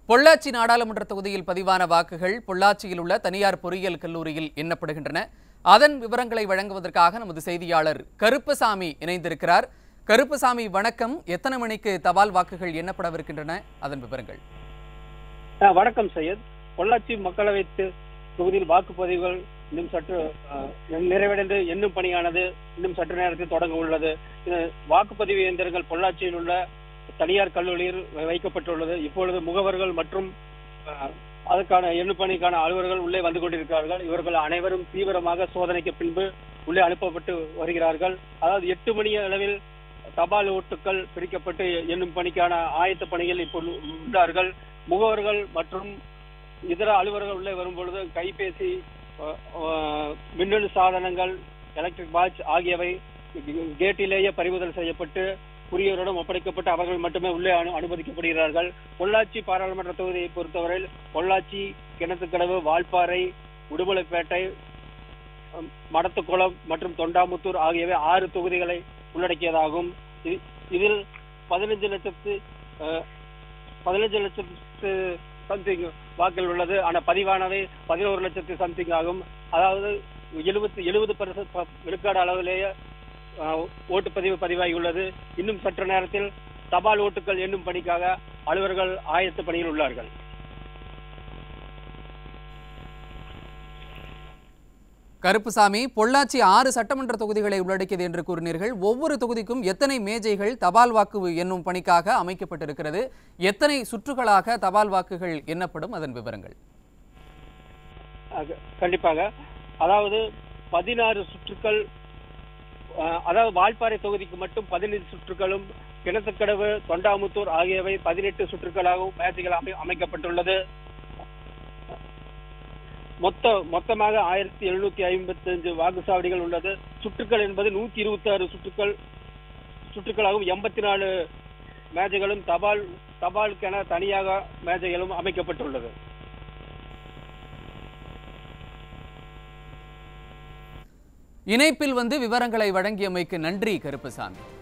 பொள்ளாச்சி நாடாளுமன்ற தொகுதியில் பதிவான வாக்குகள் பொள்ளாச்சியில் உள்ள தனியார் பொறியியல் கல்லூரியில் எண்ணப்படுகின்றன அதன் விவரங்களை வழங்குவதற்காக நமது செய்தியாளர் கருப்பசாமி இணைந்திருக்கிறார் கருப்பசாமி வணக்கம் எத்தனை மணிக்கு தபால் வாக்குகள் எண்ணப்படவிருக்கின்றன அதன் விவரங்கள் ஆ, வணக்கம் சையத் பொள்ளாச்சி மக்களவை தே- தொகுதியில் வாக்குப்பதிவுகள் இன்னும் சற்று ஆ, நிறைவடைந்து எண்ணும் பணியானது இன்னும் சற்று நேரத்தில் தொடங்க உள்ளது இது வாக்குப்பதிவு இயந்திரங்கள் பொள்ளாச்சியில் உள்ள தனியார் கல்லூரியில் வை- வைக்கப்பட்டுள்ளது இப்பொழுது முகவர்கள் மற்றும் ஆ, அதற்கான எண்ணும் பணிக்கான அலுவலர்கள் உள்ளே வந்து கொண்டிருக்கிறார்கள் இவர்கள் அனைவரும் தீவிரமாக சோதனைக்கு பின்பு உள்ளே அனுப்பப்பட்டு வருகிறார்கள் அதாவது எட்டு மணி அளவில் தபால் ஓட்டுகள் பிரிக்கப்பட்டு எண்ணும் பணிக்கான ஆயத்த பணிகள் இப்போது உள்ளார்கள் முகவர்கள் மற்றும் இதர அலுவலர்கள் உள்ளே வரும்பொழுது கைபேசி அஹ், அஹ், மின்னணு சாதனங்கள் எலக்ட்ரிக் வாட்ச் ஆகியவை கேட்டிலேயே பறிமுதல் செய்யப்பட்டு குரியவரிடம் ஒப்படைக்கப்பட்டு அவர்கள் மட்டுமே உள்ளே அனு அனுமதிக்கப்படுகிறார்கள் பொள்ளாச்சி பாராளுமன்ற தொகுதியை பொறுத்தவரையில் பொள்ளாச்சி கிணத்துக்கடவு வால்பாறை உடுமலைப்பேட்டை அஹ், மடத்துக்குளம் மற்றும் தொண்டாமுத்தூர் ஆகியவை ஆறு தொகுதிகளை உள்ளடக்கியதாகும் இ- இதில் பதினஞ்சு லட்சத்து அஹ், பதினஞ்சு லட்சத்து சம்திங் வாக்குகள் உள்ளது ஆனா பதிவானவை பதினோரு லட்சத்து சம்திங் ஆகும் அதாவது எழுபத்தி எழுபது பர்சன்ட் விழுக்காடு அளவிலேயே அஹ், ஓட்டுப்பதிவு பதிவாகி உள்ளது இன்னும் சற்று நேரத்தில் தபால் ஓட்டுகள் எண்ணும் பணிக்காக அலுவலர்கள் ஆயத்த பணியில் உள்ளார்கள் கருப்புசாமி பொள்ளாச்சி ஆறு சட்டமன்ற தொகுதிகளை உள்ளடக்கியது என்று கூறினீர்கள் ஒவ்வொரு தொகுதிக்கும் எத்தனை மேஜைகள் தபால் வாக்கு எண்ணும் பணிக்காக அமைக்கப்பட்டிருக்கிறது எத்தனை சுற்றுகளாக தபால் வாக்குகள் எண்ணப்படும் அதன் விவரங்கள் அக- கண்டிப்பாக அதாவது பதினாறு சுற்றுக்கள் அஹ், அதாவது வால்பாறை தொகுதிக்கு மட்டும் பதினைந்து சுற்றுகளும் கிணத்துக்கடவு தொண்டாமுத்தூர் ஆகியவை பதினெட்டு சுற்றுகளாகவும் மேஜைகள் அமை அமைக்கப்பட்டுள்ளது மொத்த மொத்தமாக ஆயிரத்தி எழுநூத்தி ஐம்பத்தி அஞ்சு வாக்குச்சாவடிகள் உள்ளது சுற்றுக்கள் என்பது நூத்தி இருபத்தி ஆறு சுற்றுக்கள் சுற்றுக்களாகவும் எண்பத்தி நாலு மேஜைகளும் தபால் தபாலுக்கென தனியாக மேஜைகளும் அமைக்கப்பட்டுள்ளது இணைப்பில் வந்து விவரங்களை வழங்கியமைக்கு நன்றி கருப்புசாமி